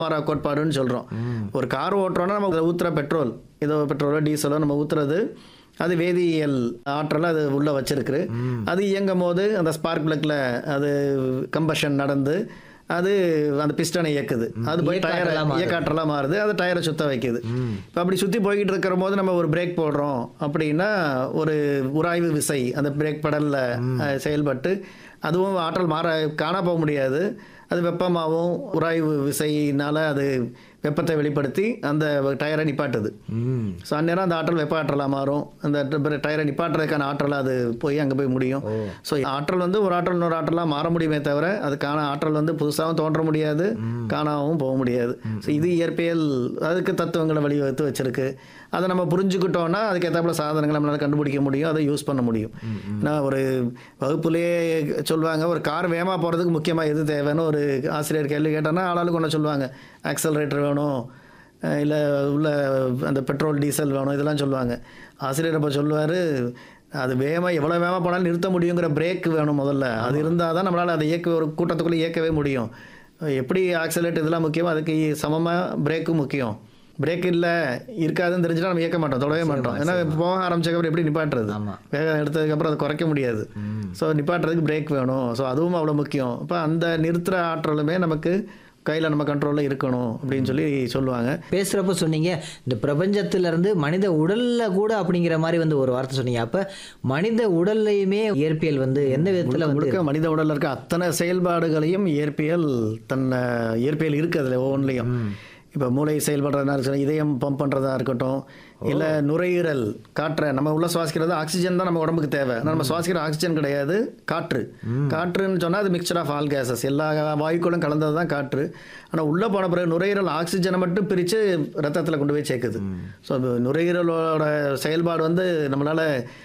மாறா கோட்பாடுன்னு சொல்கிறோம் ஒரு கார் ஓட்டுறோன்னா நம்ம ஊற்றுற பெட்ரோல் ஏதோ பெட்ரோலோ டீசலோ நம்ம ஊற்றுறது அது வேதியியல் ஆற்றலை அது உள்ளே வச்சிருக்கு அது இயங்கும் போது அந்த ஸ்பார்க் பிளக்கில் அது கம்பஷன் நடந்து அது அந்த பிஸ்டனை இயக்குது அது போய் டயரை இயக்காற்றலா மாறுது. இயக்காற்றலாக மாறுது அது டயரை சுத்த வைக்குது இப்போ அப்படி சுற்றி போய்கிட்டு இருக்கிற போது நம்ம ஒரு பிரேக் போடுறோம் அப்படின்னா ஒரு உராய்வு விசை அந்த பிரேக் படலில் செயல்பட்டு அதுவும் ஆற்றல் மாற காண போக முடியாது அது வெப்பமாகவும் உராய்வு விசையினால் அது வெப்பத்தை வெளிப்படுத்தி அந்த டயரை நிப்பாட்டுது ம் ஸோ அந்நேரம் அந்த ஆற்றல் வெப்ப ஆற்றலாக மாறும் அந்த ட- டயரை நிப்பாட்டுறதுக்கான ஆற்றல் அது போய் அங்கே போய் முடியும் ஸோ ஆற்றல் வந்து ஒரு ஆற்றல் இன்னொரு ஆற்றலாக மாற முடியுமே தவிர அதுக்கான ஆற்றல் வந்து புதுசாகவும் தோன்ற முடியாது காணாமல் போக முடியாது ஸோ இது இயற்பியல் அதுக்கு தத்துவங்களை வழிவகுத்து வச்சிருக்கு அதை நம்ம புரிஞ்சுக்கிட்டோம்னா அதுக்கு ஏற்றாப்புல சாதனங்களை நம்மளால் கண்டுபிடிக்க முடியும் அதை யூஸ் பண்ண முடியும் ஏன்னா ஒரு வகுப்புலேயே சொல்லுவாங்க ஒரு கார் வேகமாக போகிறதுக்கு முக்கியமாக எது தேவைன்னு ஒரு ஆசிரியர் கேள்வி கேட்டோன்னா ஆளாளுக்கு ஒன்று சொல்லுவாங்க ஆக்சலரேட்டர் வேணும் இல்லை உள்ள அந்த பெட்ரோல் டீசல் வேணும் இதெல்லாம் சொல்லுவாங்க ஆசிரியர் அப்போ சொல்லுவார் அது வேகமாக எவ்வளோ வேகமாக போனாலும் நிறுத்த முடியுங்கிற பிரேக் வேணும் முதல்ல அது இருந்தால் தான் நம்மளால் அதை இயக்க ஒரு கூட்டத்துக்குள்ளே இயக்கவே முடியும் எப்படி ஆக்சலேட் இதெல்லாம் முக்கியமோ அதுக்கு சமமாக பிரேக்கும் முக்கியம் பிரேக் இல்லை இருக்காதுன்னு தெரிஞ்சுட்டா நம்ம இயக்க மாட்டோம் தொடவே மாட்டோம் ஏன்னா போக ஆரம்பிச்சக்கப்புறம் எப்படி நிப்பாட்டுறது ஆமா. வேகம் எடுத்ததுக்கப்புறம் அதை குறைக்க முடியாது ஸோ நிப்பாட்டுறதுக்கு பிரேக் வேணும் ஸோ அதுவும் அவ்வளோ முக்கியம் இப்போ அந்த நிறுத்துகிற ஆற்றலுமே நமக்கு கையில் நம்ம கண்ட்ரோலில் இருக்கணும் அப்படின்னு சொல்லி சொல்லுவாங்க பேசுகிறப்ப சொன்னீங்க இந்த பிரபஞ்சத்துல இருந்து மனித உடல்ல கூட அப்படிங்கிற மாதிரி வந்து ஒரு வார்த்தை சொன்னீங்க அப்ப மனித உடல்லையுமே இயற்பியல் வந்து எந்த விதத்துல வந்து முழுக்க மனித உடல்ல இருக்க அத்தனை செயல்பாடுகளையும் இயற்பியல் தன்னை இயற்பியல் இருக்குது அதில் ஒவ்வொன்றிலையும் இப்போ மூளை செயல்படுறதா இருக்கட்டும் இதயம் பம்ப் பண்ணுறதா இருக்கட்டும் இல்லை நுரையீரல் காற்றை நம்ம உள்ள சுவாசிக்கிறது ஆக்சிஜன் தான் நம்ம உடம்புக்கு தேவை ஆனா நம்ம சுவாசிக்கிற ஆக்சிஜன் கிடையாது காற்று காற்றுன்னு சொன்னால் அது மிக்சர் ஆஃப் ஆல் கேசஸ் எல்லா வாயுக்களும் கலந்தது தான் காற்று ஆனால் உள்ளே போன பிறகு நுரையீரல் ஆக்சிஜனை மட்டும் பிரித்து ரத்தத்தில் கொண்டு போய் சேர்க்குது ஸோ நுரையீரலோட செயல்பாடு வந்து நம்மளால்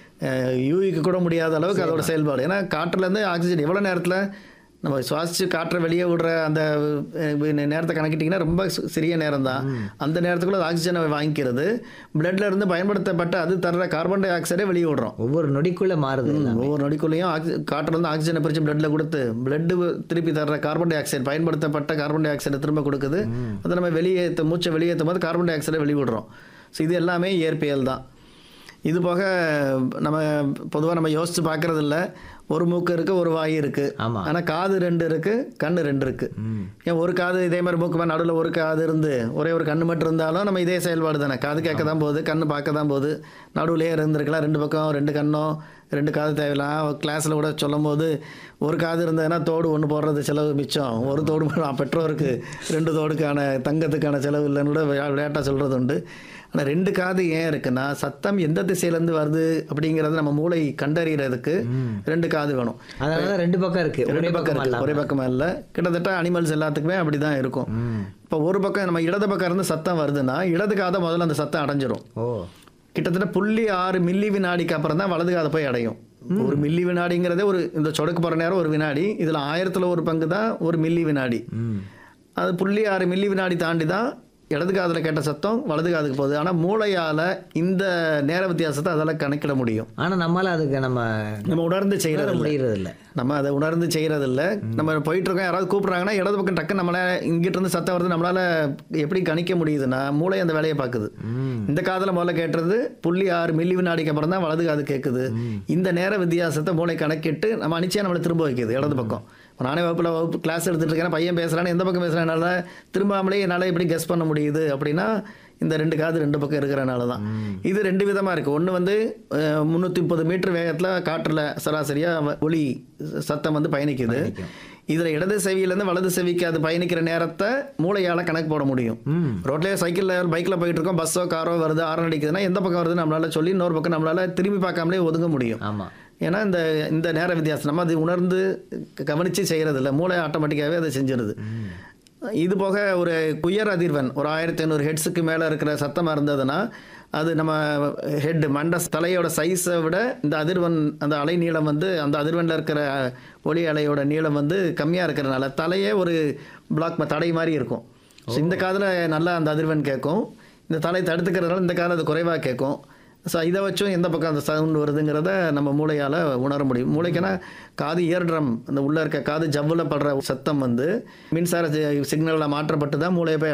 யூகிக்க கூட முடியாத அளவுக்கு அதோட செயல்பாடு ஏன்னா காற்றுலேருந்து ஆக்சிஜன் எவ்வளோ நேரத்தில் நம்ம சுவாசித்து காற்றை வெளியே விடுற அந்த அஹ், நேரத்தை கணக்கிட்டிங்கன்னா ரொம்ப சி- சிறிய நேரம் தான் அந்த நேரத்துக்குள்ள அது ஆக்சிஜனை வாங்கிக்கிறது பிளட்ல இருந்து பயன்படுத்தப்பட்ட அது தர்ற கார்பன் டை ஆக்சைடை வெளியே விடுறோம் ஒவ்வொரு நொடிக்குள்ள மாறுது எல்லாம். ஒவ்வொரு நொடிக்குள்ளேயும் ஆக்சி காற்றுல இருந்து ஆக்சிஜனை பிரித்து பிளட்ல கொடுத்து பிளட் திருப்பி தர்ற கார்பன் டை ஆக்சைடு பயன்படுத்தப்பட்ட கார்பன் டை ஆக்சைடை திரும்ப கொடுக்குது அதை நம்ம வெளியேற்ற மூச்சை வெளியேற்றும் போது கார்பன் டை ஆக்சைடை வெளிவிடுறோம் ஸோ இது எல்லாமே இயற்பியல் தான் இது போக நம்ம பொதுவாக நம்ம யோசித்து பார்க்கறது இல்ல ஒரு மூக்கு இருக்கு ஒரு வாய் இருக்கு ஆமா. ஆனால் காது ரெண்டு இருக்கு கண்ணு ரெண்டு இருக்கு ஏன் ஒரு காது இதே மாதிரி மூக்கு மாதிரி நடுவில் ஒரு காது இருந்து ஒரே ஒரு கண்ணு மட்டும் இருந்தாலும் நம்ம இதே செயல்பாடு தானே காது கேட்க தான் போகுது கண்ணு பார்க்க தான் போகுது நடுவுலயே இருந்திருக்கலாம் ரெண்டு பக்கம் ரெண்டு கண்ணோ ரெண்டு காது தேவையில்லாம் கிளாஸில் கூட சொல்லும் போது ஒரு காது இருந்ததுன்னா தோடு ஒன்று போடுறது செலவு மிச்சம் ஒரு தோடு போடலாம் பெட்ரோருக்கு ரெண்டு தோடுக்கான தங்கத்துக்கான செலவு இல்லைன்னு கூட விளையா- விளையாட்டா சொல்கிறது உண்டு ஆனால் ரெண்டு காது ஏன் இருக்குன்னா சத்தம் எந்த திசையிலேருந்து வருது அப்படிங்கிறத நம்ம மூளை கண்டறியறதுக்கு ரெண்டு காது வேணும் அதனால ரெண்டு பக்கம் இருக்கு ஒரே ரெண்டு பக்கம் பக்கம் இருக்கு ஒரே பக்கமா இல்லை கிட்டத்தட்ட அனிமல்ஸ் எல்லாத்துக்குமே அப்படி தான் இருக்கும் இப்போ ஒரு பக்கம் நம்ம இடது பக்கம் இருந்து சத்தம் வருதுன்னா இடது காதை முதல்ல அந்த சத்தம் அடைஞ்சிரும் ஓ கிட்டத்தட்ட புள்ளி ஆறு மில்லி வினாடிக்கு அப்புறம் தான் வலது காதை போய் அடையும் ஒரு மில்லி வினாடிங்கிறதே ஒரு இந்த சொடுக்கு போகிற நேரம் ஒரு வினாடி இதில் ஆயிரத்தில் ஒரு பங்கு தான் ஒரு மில்லி வினாடி ம் அது புள்ளி ஆறு மில்லி வினாடி தாண்டி தான் இடது காதில் கேட்ட சத்தம் வலது காதுக்கு போகுது ஆனால் மூளையால் இந்த நேர வித்தியாசத்தை அதால் கணக்கிட முடியும் ஆனா நம்மளால அதுக்கு நம்ம நம்ம உணர்ந்து செய்கிறது இல்லை முடியறது இல்ல நம்ம அதை உணர்ந்து செய்கிறது இல்லை நம்ம போயிட்டு இருக்கோம் யாராவது கூப்பிட்றாங்கன்னா இடது பக்கம் டக்கு நம்மள இங்கிட்ட இருந்து சத்தம் வருது நம்மளால எப்படி கணிக்க முடியுதுன்னா மூளை அந்த வேலையை பார்க்குது இந்த காதில் முதல்ல கேட்டுறது புள்ளி ஆறு மில்லி வினாடிக்கு அப்புறம் தான் வலது காது கேட்குது இந்த நேர வித்தியாசத்தை மூளை கணக்கிட்டு நம்ம அனிச்சையாக நம்மளை திரும்ப வைக்குது இடது பக்கம் இப்ப நானே வகுப்பில் வகுப்பு கிளாஸ் எடுத்துட்டு இருக்கேன் பையன் பேசுகிறான்னு எந்த பக்கம் பேசுகிறேன் என்னால் திரும்பாமலே என்னால் எப்படி கெஸ் பண்ண முடியுது அப்படின்னா இந்த ரெண்டு காது ரெண்டு பக்கம் இருக்கிறனால தான் இது ரெண்டு விதமாக இருக்குது ஒன்று வந்து முந்நூற்றி முப்பது மீட்டர் வேகத்தில் காற்றில் சராசரியாக ஒளி சத்தம் வந்து பயணிக்குது இதில் இடது செவியிலேருந்து வலது செவிக்கு அது பயணிக்கிற நேரத்தை மூளையால் கணக்கு போட முடியும் ரோட்லேயே சைக்கிளில் பைக்கில் போயிட்டு இருக்கோம் பஸ்ஸோ காரோ வருது ஆரன் அடிக்குதுன்னா எந்த பக்கம் வருதுன்னு நம்மளால சொல்லி இன்னொரு பக்கம் நம்மளால திரும்பி பார்க்காமலே ஒதுங்க முடியும் ஆமா ஏன்னா இந்த இந்த நேர வித்தியாசம் நம்ம அது உணர்ந்து கவனித்து செய்கிறது இல்லை மூளை ஆட்டோமேட்டிக்காகவே அதை செஞ்சிருது இது போக ஒரு உயர் அதிர்வெண் ஒரு ஆயிரத்தி ஐநூறு ஹெட்ஸுக்கு மேலே இருக்கிற சத்தமாக இருந்ததுன்னா அது நம்ம ஹெட் மண்ட தலையோட சைஸை விட இந்த அதிர்வெண் அந்த அலை நீளம் வந்து அந்த அதிர்வெண்ணில் இருக்கிற ஒளி அலையோட நீளம் வந்து கம்மியாக இருக்கிறனால தலையே ஒரு பிளாக் தடை மாதிரி இருக்கும் ஸோ இந்த காதில் நல்லா அந்த அதிர்வெண் கேட்கும் இந்த தலை தடுத்துக்கிறதுனால இந்த காதில் அது குறைவாக கேட்கும் ஸோ இதை வச்சும் எந்த பக்கம் அந்த சவுண்ட் வருதுங்கிறத நம்ம மூளையால் உணர முடியும் மூளைக்குன்னா காது இயர் ட்ரம் அந்த உள்ளே இருக்க காது ஜவ்வில் படுற சத்தம் வந்து மின்சார சிக்னலில் மாற்றப்பட்டு தான் மூளையை போய்